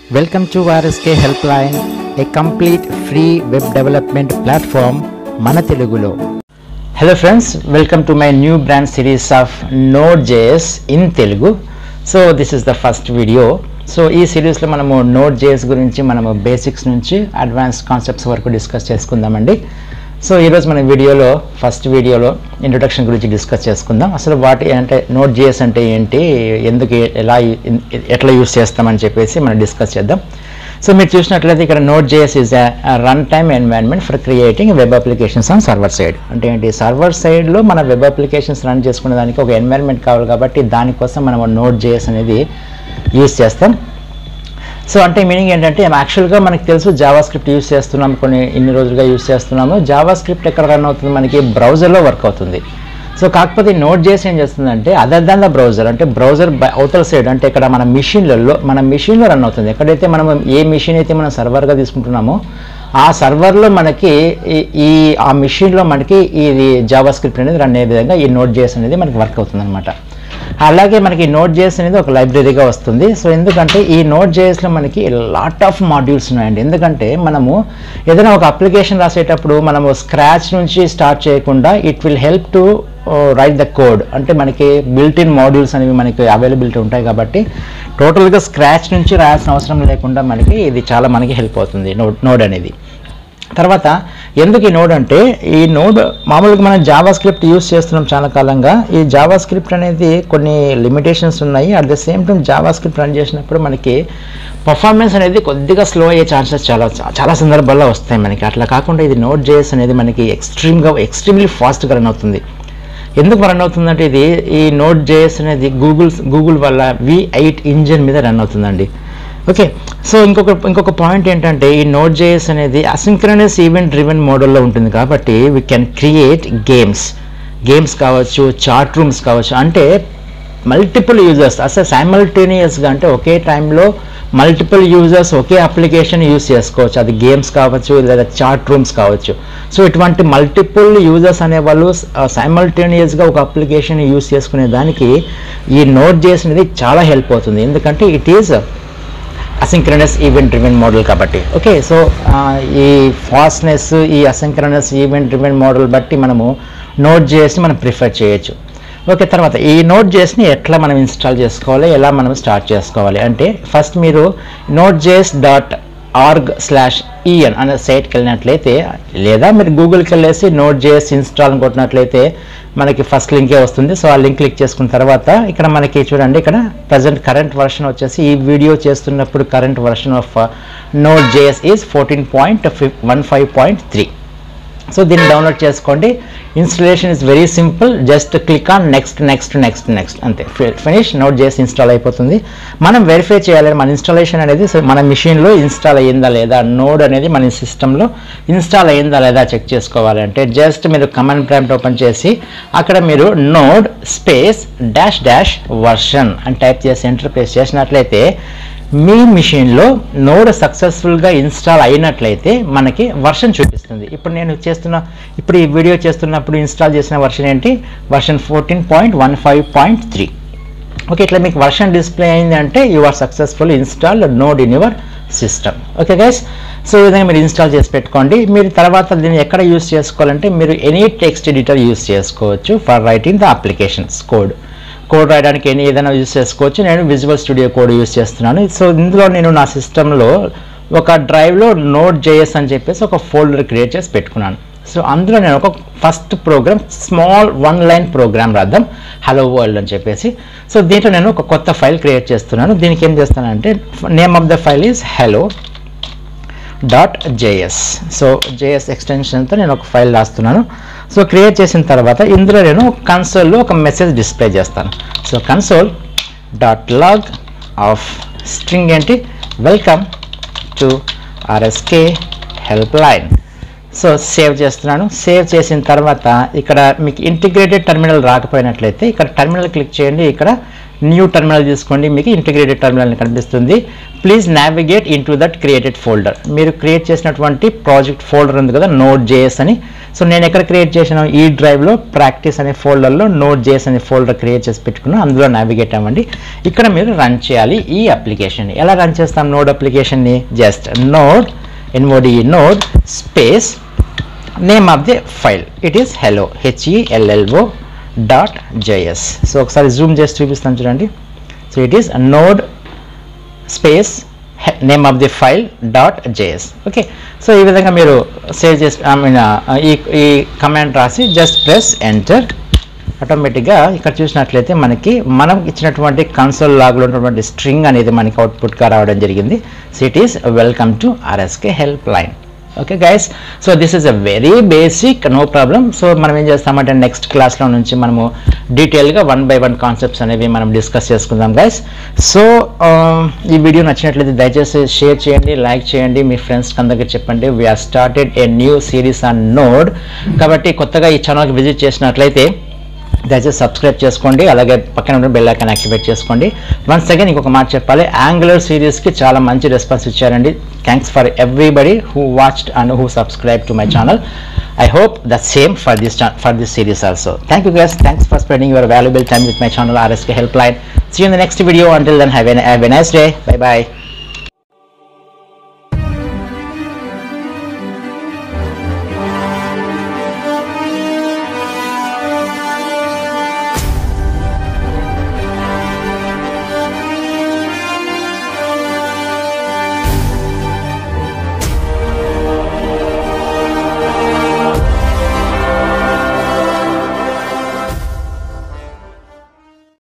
Welcome to RSK Helpline, a complete free web development platform మన తెలుగులో hello friends welcome to my new brand series of Node JS in Telugu so this is the first video so ఈ సిరీస్లో మనము Node JS గురించి మనము basics నుంచి advance concepts వరకు discuss చేసుకుందామండి సో ఈరోజు మన వీడియోలో ఫస్ట్ వీడియోలో ఇంట్రొడక్షన్ గురించి డిస్కస్ చేసుకుందాం అసలు వాటి అంటే నోట్ జేఎస్ అంటే ఏంటి ఎందుకు ఎలా ఎట్లా యూస్ చేస్తామని చెప్పేసి మనం డిస్కస్ చేద్దాం సో మీరు చూసినట్లయితే ఇక్కడ Node JS is run time environment for creating web applications on server side అంటే ఏంటి సర్వర్ సైడ్లో మన వెబ్ అప్లికేషన్స్ రన్ చేసుకునే దానికి ఒక ఎన్వైరన్మెంట్ కావాలి కాబట్టి దానికోసం మనం నోట్ జేఎస్ అనేది యూస్ చేస్తాం సో అంటే మీనింగ్ ఏంటంటే యాక్చువల్గా మనకి తెలుసు జావా స్క్రిప్ట్ యూస్ చేస్తున్నాం కొన్ని ఇన్ని రోజులుగా యూస్ చేస్తున్నాము జావా స్క్రిప్ట్ ఎక్కడ రన్ అవుతుంది మనకి బ్రౌజర్లో వర్క్ అవుతుంది సో కాకపోతే నోట్ చేసి ఏం చేస్తుందంటే అదర్ దాన్ ద బ్రౌజర్ అంటే బ్రౌజర్ అవతల సైడ్ అంటే ఇక్కడ మన మిషన్లలో మన మిషన్లో రన్ అవుతుంది ఎక్కడైతే మనం ఏ మిషన్ అయితే మనం సర్వర్గా తీసుకుంటున్నామో ఆ సర్వర్లో మనకి ఈ- ఈ ఆ మిషన్లో మనకి ఈ జావా స్క్రిప్ట్ అనేది రన్ అయ్యే విధంగా ఈ నోట్ జేఎస్ అనేది మనకి వర్క్ అవుతుంది అనమాట అలాగే మనకి నోట్ జేఎస్ అనేది ఒక లైబ్రరీగా వస్తుంది సో ఎందుకంటే ఈ నోట్ జేఎస్లో మనకి లాట్ ఆఫ్ మాడ్యూల్స్ ఉన్నాయండి ఎందుకంటే మనము ఏదైనా ఒక అప్లికేషన్ రాసేటప్పుడు మనము స్క్రాచ్ నుంచి స్టార్ట్ చేయకుండా it will help to write the code అంటే మనకి బిల్ట్ ఇన్ మాడ్యూల్స్ అనేవి మనకి అవైలబిలిటీ ఉంటాయి కాబట్టి టోటల్గా స్క్రాచ్ నుంచి రాయాల్సిన అవసరం లేకుండా మనకి ఇది చాలా మనకి హెల్ప్ అవుతుంది నోడ్ నోడ్ అనేది తర్వాత ఎందుకు ఈ నోడ్ అంటే ఈ నోడ్ మామూలుగా మనం జావా స్క్రిప్ట్ యూస్ చేస్తున్నాం చాలా కాలంగా ఈ జావా స్క్రిప్ట్ అనేది కొన్ని లిమిటేషన్స్ ఉన్నాయి at the same time JavaScript run చేసినప్పుడు మనకి పర్ఫార్మెన్స్ అనేది కొద్దిగా స్లో అయ్యే ఛాన్సెస్ చాలా చాలా సందర్భాల్లో వస్తాయి మనకి అట్లా కాకుండా ఇది నోట్ జేఎస్ అనేది మనకి ఎక్స్ట్రీమ్గా ఎక్స్ట్రీమ్లీ ఫాస్ట్గా రన్ అవుతుంది ఎందుకు రన్ అవుతుందంటే ఇది ఈ నోట్ జేఎస్ అనేది గూగుల్ గూగుల్ వల్ల వి ఎయిట్ ఇంజిన్ మీద రన్ అవుతుందండి ఓకే సో ఇంకొక ఇంకొక పాయింట్ ఏంటంటే ఈ నోట్ జేఎస్ అనేది అసింక్రనస్ ఈవెంట్ డ్రివెన్ మోడల్లో ఉంటుంది కాబట్టి we can create games games కావచ్చు చాట్ రూమ్స్ కావచ్చు అంటే మల్టిపుల్ యూజర్స్ అసలు సైమల్టేనియస్గా అంటే ఒకే టైంలో మల్టిపుల్ యూజర్స్ ఒకే అప్లికేషన్ యూస్ చేసుకోవచ్చు అది గేమ్స్ కావచ్చు లేదా చాట్ రూమ్స్ కావచ్చు సో ఇటువంటి మల్టిపుల్ యూజర్స్ అనేవాళ్ళు సైమల్టేనియస్గా ఒక అప్లికేషన్ యూస్ చేసుకునే దానికి ఈ నోట్ చేసినది చాలా హెల్ప్ అవుతుంది ఎందుకంటే it is asynchronous event driven model కాబట్టి ఓకే సో ఈ ఫాస్ట్నెస్ ఈ అసింక్రనస్ ఈవెంట్ డ్రివెన్ మోడల్ బట్టి మనము నోట్ చేసి మనం ప్రిఫర్ చేయొచ్చు ఓకే తర్వాత ఈ నోట్ చేసి ఎట్లా మనం ఇన్స్టాల్ చేసుకోవాలి ఎలా మనం స్టార్ట్ చేసుకోవాలి అంటే ఫస్ట్ మీరు నోట్ జేస్ డాట్ ఆర్గ్ స్లాష్ ఈఎన్ అనే సైట్కి వెళ్ళినట్లయితే లేదా మీరు గూగుల్కి వెళ్ళేసి నోట్ జేఎస్ ఇన్స్టాల్ అని కొట్టినట్లయితే మనకి ఫస్ట్ లింకే వస్తుంది సో ఆ లింక్ క్లిక్ చేసుకున్న తర్వాత ఇక్కడ మనకి చూడండి ఇక్కడ ప్రజెంట్ కరెంట్ వర్షన్ వచ్చేసి ఈ వీడియో చేస్తున్నప్పుడు current version of Node JS is fourteen point one five point three so దీన్ని డౌన్లోడ్ చేసుకోండి installation is very simple just click on next next next next అంతే ఫినిష్ నోట్ చేసి install అయిపోతుంది మనం verify చేయాలి మన ఇన్స్టాలేషన్ అనేది సో మన మిషన్లో ఇన్స్టాల్ అయ్యిందా లేదా నోడ్ అనేది మన సిస్టంలో ఇన్స్టాల్ అయ్యిందా లేదా చెక్ చేసుకోవాలంటే జస్ట్ మీరు కమాండ్ ప్రాంప్ట్ ఓపెన్ చేసి అక్కడ మీరు node space dash dash version అని టైప్ చేసి ఎంటర్ ప్రెస్ చేసినట్లయితే మీ మిషన్లో నోడ్ సక్సెస్ఫుల్గా ఇన్స్టాల్ అయినట్లయితే మనకి వర్షన్ చూపిస్తుంది ఇప్పుడు నేను చేస్తున్న ఇప్పుడు ఈ వీడియో చేస్తున్నప్పుడు ఇన్స్టాల్ చేసిన వర్షన్ ఏంటి version fourteen point one five point three okay ఇట్లా మీకు వర్షన్ డిస్ప్లే అయింది అంటే you are successful install node in your system okay guys so ఈ విధంగా మీరు ఇన్స్టాల్ చేసి పెట్టుకోండి మీరు తర్వాత దీన్ని ఎక్కడ యూస్ చేసుకోవాలంటే మీరు ఎనీ టెక్స్ట్ ఎడిటర్ యూస్ చేసుకోవచ్చు for writing the applications code code రాయడానికి ఎన్ని ఏదైనా యూస్ చేసుకోవచ్చు నేను విజువల్ స్టూడియో కోడ్ యూస్ చేస్తున్నాను సో ఇందులో నేను నా సిస్టంలో ఒక డ్రైవ్లో నోట్ జేఎస్ అని చెప్పేసి ఒక ఫోల్డర్ క్రియేట్ చేసి పెట్టుకున్నాను సో అందులో నేను ఒక first program small one line program రాద్దాం హలో వరల్డ్ అని చెప్పేసి సో దీంట్లో నేను ఒక కొత్త ఫైల్ క్రియేట్ చేస్తున్నాను దీనికి ఏం చేస్తానంటే name of the file is hello dot JS so JS ఎక్స్టెన్షన్తో నేను ఒక ఫైల్ రాస్తున్నాను సో క్రియేట్ చేసిన తర్వాత ఇందులో నేను కన్సోల్లో ఒక మెసేజ్ డిస్ప్లే చేస్తాను so console dot log of string ఏంటి welcome to RSK help line so save చేస్తున్నాను సేవ్ చేసిన తర్వాత ఇక్కడ మీకు ఇంటిగ్రేటెడ్ టెర్మినల్ రాకపోయినట్లయితే ఇక్కడ టెర్మినల్ క్లిక్ చేయండి ఇక్కడ న్యూ టర్మినల్ తీసుకోండి మీకు ఇంటిగ్రేటెడ్ టర్మినల్ అని కనిపిస్తుంది please navigate in to that created folder మీరు క్రియేట్ చేసినటువంటి ప్రాజెక్ట్ ఫోల్డర్ ఉంది కదా నోట్ జేఎస్ అని సో నేను ఎక్కడ క్రియేట్ చేశాను ఈ డ్రైవ్లో ప్రాక్టీస్ అనే ఫోల్డర్లో నోట్ జేఎస్ అనే ఫోల్డర్ క్రియేట్ చేసి పెట్టుకున్నాను అందులో నావిగేట్ అవ్వండి ఇక్కడ మీరు రన్ చేయాలి ఈ అప్లికేషన్ ఎలా రన్ చేస్తాం నోడ్ అప్లికేషన్ని just node N O D node space name of the file it is hello H E L L O dot JS so ఒకసారి జూమ్ చేసి చూపిస్తాను చూడండి so it is node space name of the file dot JS okay so ఈ విధంగా మీరు save చేసి I mean ఈ ఈ కమాండ్ రాసి జస్ట్ ప్రెస్ ఎంటర్ ఆటోమేటిక్గా ఇక్కడ చూసినట్లయితే మనకి మనం ఇచ్చినటువంటి కన్సోల్ లాగ్లో ఉన్నటువంటి స్ట్రింగ్ అనేది మనకి అవుట్పుట్గా రావడం జరిగింది so it is welcome to RSK help line okay guys so this is a very basic no problem so మనం ఏం చేస్తామంటే నెక్స్ట్ క్లాస్లో నుంచి మనము డీటెయిల్గా వన్ బై వన్ కాన్సెప్ట్స్ అనేవి మనం డిస్కస్ చేసుకుందాం గైస్ సో ఈ వీడియో నచ్చినట్లయితే దయచేసి షేర్ చేయండి లైక్ చేయండి మీ ఫ్రెండ్స్కి అందరికీ చెప్పండి we're started a new series on node కాబట్టి కొత్తగా ఈ ఛానల్కి విజిట్ చేసినట్లయితే దయచేసి సబ్స్క్రైబ్ చేసుకోండి అలాగే పక్కన ఉన్న బెల్ ఐకాన్ యాక్టివేట్ చేసుకోండి వన్స్ అగైన్ ఇంకొక మాట చెప్పాలి యాంగులర్ సిరీస్కి చాలా మంచి రెస్పాన్స్ ఇచ్చారండి thanks for everybody who watched and who subscribe to my channel I hope the same for this for this series also thank you guys thanks for spending your valuable time with my channel RSK help line see in the next video until then have a nice day bye bye